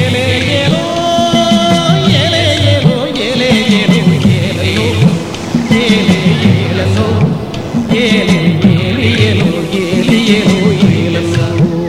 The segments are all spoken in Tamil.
ஏலே ஏலோ ஏலே ஏலோ ஏலே ஏலோ ஏலையோ ஏலே ஏலோ ஏலே ஏலே ஏலோ ஏலே ஏலோ ஏலோ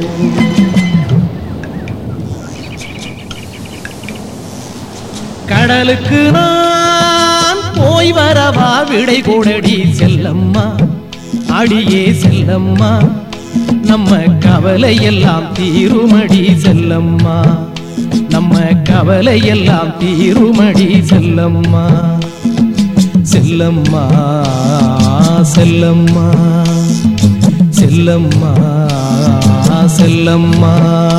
கடலுக்கு நான் போய் வரவா விடை கொடடி செல்லம்மா அடியே செல்லம்மா நம்ம கவலை எல்லாம் தீருமடி செல்லம்மா நம்ம கவலை எல்லாம் தீருமடி செல்லம்மா செல்லம்மா செல்லம்மா செல்லம்மா செல்லம்மா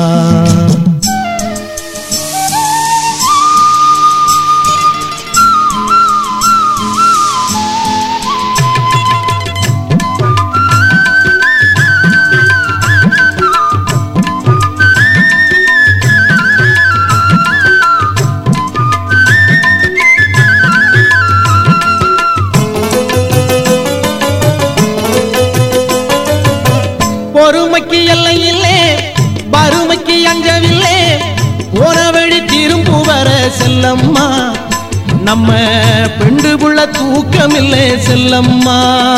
பொறுமைக்கு எல்லை இல்லே வறுமைக்கு அஞ்சவில்லை போன வழி திரும்பு வர செல்லம்மா நம்ம பெண்டு புள்ள தூக்கமில்லை செல்லம்மா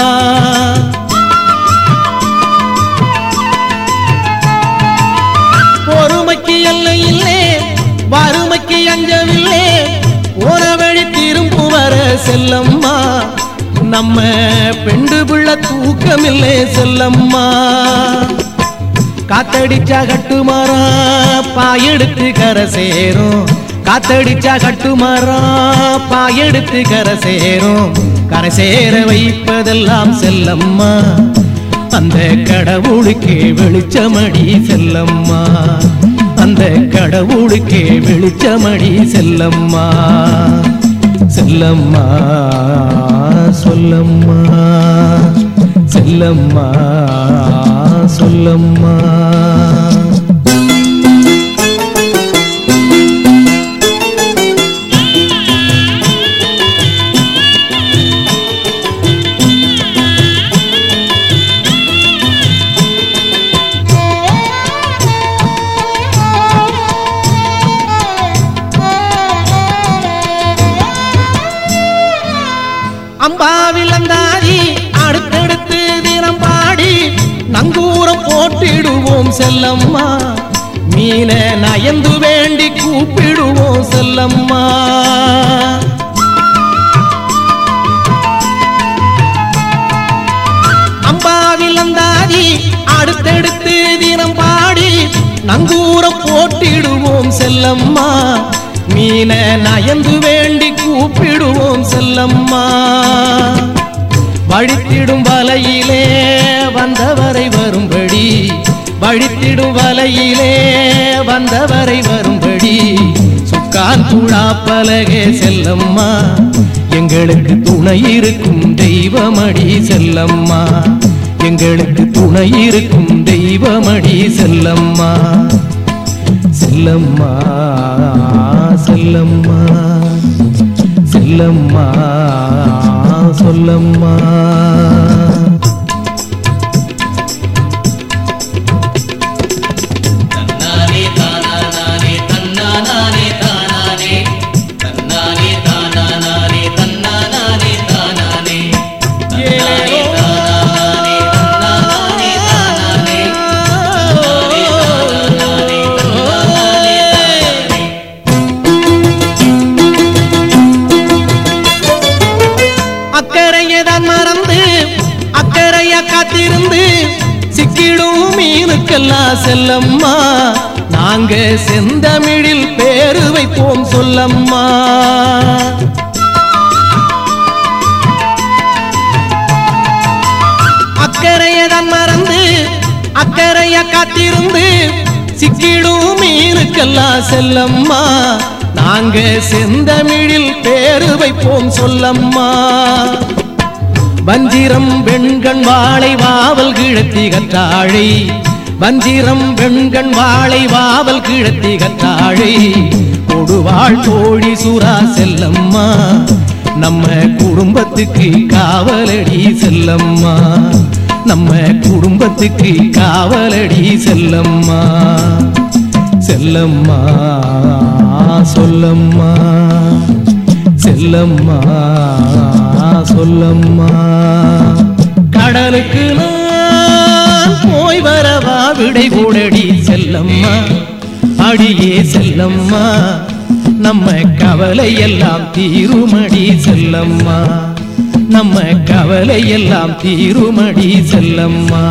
பொறுமைக்கு எல்லை இல்லே வறுமைக்கு அஞ்சவில்லை போன வழி திரும்பு வர செல்லம்மா நம்ம பெண்டு புள்ள தூக்கமில்லை செல்லம்மா காத்தடிச்சா கட்டுமரம் பாயெடுத்து கரை சேரும் காத்தடிச்சா கட்டுமரம் பாயெடுத்து கரை சேரும் கரை சேர வைப்பதெல்லாம் செல்லம்மா அந்த கடவுளுக்கே வெளிச்சமடி செல்லம்மா அந்த கடவுளுக்கே வெளிச்சமடி செல்லம்மா செல்லம்மா சொல்லம்மா செல்லம்மா சொல்லம்மா அம்பாவில் அந்தாதி அடுத்தடுத்து தினம் பாடி நங்கூரம் போட்டிடுவோம் செல்லம்மா மீன நயந்து வேண்டி கூப்பிடுவோம் செல்லம்மா அம்பாவில் அந்தாதி அடுத்தடுத்து தினம் பாடி நங்கூரம் போட்டிடுவோம் செல்லம்மா மீன நயந்து வேண்டி கூப்பிடுவோம் செல்லம்மா வழித்திடும் வலையிலே வந்தவரை வரும்படி வழித்திடும் வலையிலே வந்தவரை வரும்படி சுக்கான் துழா பலகே செல்லம்மா எங்களுக்கு துணை இருக்கும் தெய்வமடி செல்லம்மா எங்களுக்கு துணை இருக்கும் தெய்வமடி செல்லம்மா செல்லம்மா செல்லம்மா செல்லம்மா சொல்லம்மா தன்னானே தானானே தன்னானே தானானே தன்னானே தானானே தன்னானே தானானே தன்னானே தானானே தன்னானே தானானே தன்னானே தானானே தன்னானே தானானே அக்கறையதான் மறந்து அக்கறைய காத்திருந்து சிக்கிடும் மீனுக்கெல்லாம் செல்லம்மா நாங்க செந்தமிழில் பேரு வைப்போம் சொல்லம்மா அக்கறையதான் மறந்து அக்கறைய காத்திருந்து சிக்கிடும் மீனுக்கெல்லாம் செல்லம்மா நாங்க செந்தமிழில் பேரு வைப்போம் சொல்லம்மா வஞ்சிரம் வெண்கண் வாழை வாவல் கிழத்தி கற்றாழை வஞ்சிரம் வெண்கண் வாழை வாவல் கிழத்தி கற்றாழை கொடுவாள் தோழி சுறா செல்லம்மா நம்ம குடும்பத்துக்கு காவலடி செல்லம்மா நம்ம குடும்பத்துக்கு காவலடி செல்லம்மா செல்லம்மா சொல்லம்மா செல்லம்மா சொல்லம்மா கடலுக்கு நான் போய் வரவா விடை கூடடி செல்லம்மா அடியே செல்லம்மா நம்ம கவலை எல்லாம் தீருமடி செல்லம்மா நம்ம கவலை எல்லாம் தீருமடி செல்லம்மா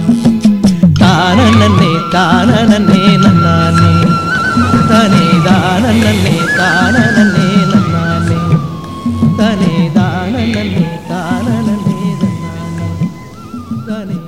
தானே தானே நன்னானே தனே தானே தானே நன்னானே தனே தானே தானே நன்னானே தனே